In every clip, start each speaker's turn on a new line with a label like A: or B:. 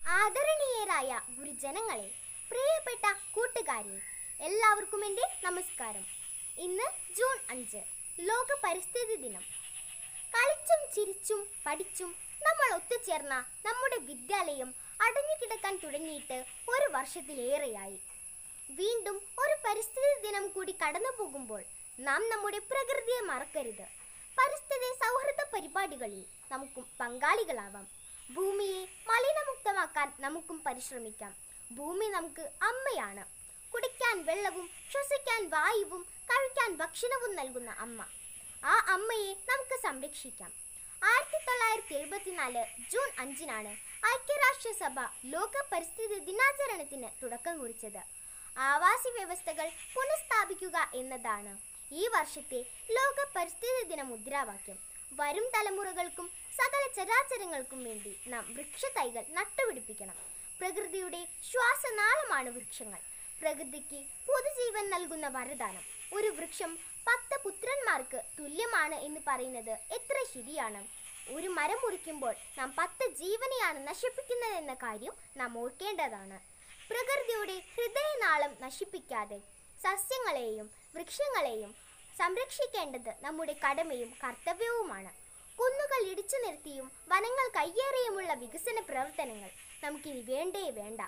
A: ആദരണീയരായ ഗുരുജനങ്ങളെ പ്രിയപ്പെട്ട കൂട്ടുകാരെ എല്ലാവർക്കും എൻ്റെ നമസ്കാരം ഇന്ന് ജൂൺ അഞ്ച് ലോക പരിസ്ഥിതി ദിനം കളിച്ചും ചിരിച്ചും പഠിച്ചും നമ്മൾ ഒത്തുചേർന്ന നമ്മുടെ വിദ്യാലയം അടഞ്ഞുകിടക്കാൻ തുടങ്ങിയിട്ട് ഒരു വർഷത്തിലേറെയായി വീണ്ടും ഒരു പരിസ്ഥിതി ദിനം കൂടി കടന്നു പോകുമ്പോൾ നാം നമ്മുടെ പ്രകൃതിയെ മറക്കരുത് പരിസ്ഥിതി സൗഹൃദ പരിപാടികളിൽ നമുക്കും പങ്കാളികളാവാം ഭൂമിയെ മലിനമുക്തമാക്കാൻ നമുക്കും പരിശ്രമിക്കാം ഭൂമി നമുക്ക് അമ്മയാണ് കുടിക്കാൻ വെള്ളവും ശ്വസിക്കാൻ വായുവും കഴിക്കാൻ ഭക്ഷണവും നൽകുന്ന അമ്മ ആ അമ്മയെ നമുക്ക് സംരക്ഷിക്കാം ആയിരത്തി തൊള്ളായിരത്തി എഴുപത്തിനാല് ജൂൺ അഞ്ചിനാണ് ഐക്യരാഷ്ട്രസഭ ലോക പരിസ്ഥിതി ദിനാചരണത്തിന് തുടക്കം കുറിച്ചത് ആവാസ വ്യവസ്ഥകൾ പുനഃസ്ഥാപിക്കുക എന്നതാണ് ഈ വർഷത്തെ ലോക പരിസ്ഥിതി ദിന മുദ്രാവാക്യം വരും തലമുറകൾക്കും സകല ചരാചരങ്ങൾക്കും വേണ്ടി നാം വൃക്ഷത്തൈകൾ നട്ടുപിടിപ്പിക്കണം പ്രകൃതിയുടെ ശ്വാസനാളമാണ് വൃക്ഷങ്ങൾ പ്രകൃതിക്ക് പുതുജീവൻ നൽകുന്ന വരദാനം ഒരു വൃക്ഷം പത്ത് പുത്രന്മാർക്ക് തുല്യമാണ് എന്ന് പറയുന്നത് എത്ര ശരിയാണ് ഒരു മരം മുറിക്കുമ്പോൾ നാം പത്ത് ജീവനെയാണ് നശിപ്പിക്കുന്നതെന്ന കാര്യം നാം ഓർക്കേണ്ടതാണ് പ്രകൃതിയുടെ ഹൃദയനാളം നശിപ്പിക്കാതെ സസ്യങ്ങളെയും വൃക്ഷങ്ങളെയും സംരക്ഷിക്കേണ്ടത് നമ്മുടെ കടമയും കർത്തവ്യവുമാണ് കുന്നുകൾ ഇടിച്ചു നിർത്തിയും വനങ്ങൾ കയ്യേറിയുമുള്ള വികസന പ്രവർത്തനങ്ങൾ നമുക്കിനി വേണ്ടേ വേണ്ട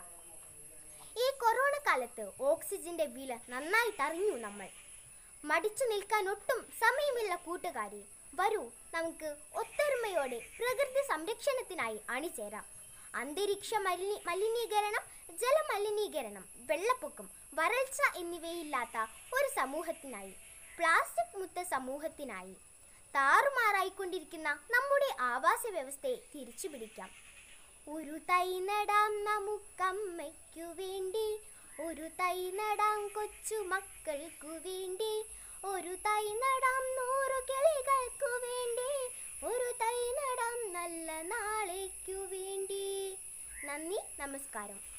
A: ഈ കൊറോണ കാലത്ത് ഓക്സിജന്റെ വില നന്നായിട്ടറിഞ്ഞു നമ്മൾ മടിച്ചു നിൽക്കാൻ ഒട്ടും സമയമില്ല കൂട്ടുകാരെ വരൂ നമുക്ക് ഒത്തൊരുമയോടെ പ്രകൃതി സംരക്ഷണത്തിനായി അണിചേരാം അന്തരീക്ഷ മലിനി മലിനീകരണം ജലമലിനീകരണം വെള്ളപ്പൊക്കം വരൾച്ച എന്നിവയില്ലാത്ത ഒരു സമൂഹത്തിനായി പ്ലാസ്റ്റിക് മുക്ത സമൂഹത്തിനായി താറുമാറായിക്കൊണ്ടിരിക്കുന്ന നമ്മുടെ ആവാസ വ്യവസ്ഥയെ തിരിച്ചു പിടിക്കാം ഒരു തൈ നടാം നമുക്കമ്മയ്ക്കു വേണ്ടി ഒരു തൈ നടാം കൊച്ചു മക്കൾക്കു വേണ്ടി ഒരു തൈ നടാം നൂറു കിളികൾക്കു വേണ്ടി ഒരു തൈ നടാം നല്ല നാളേക്കു വേണ്ടി നന്ദി നമസ്കാരം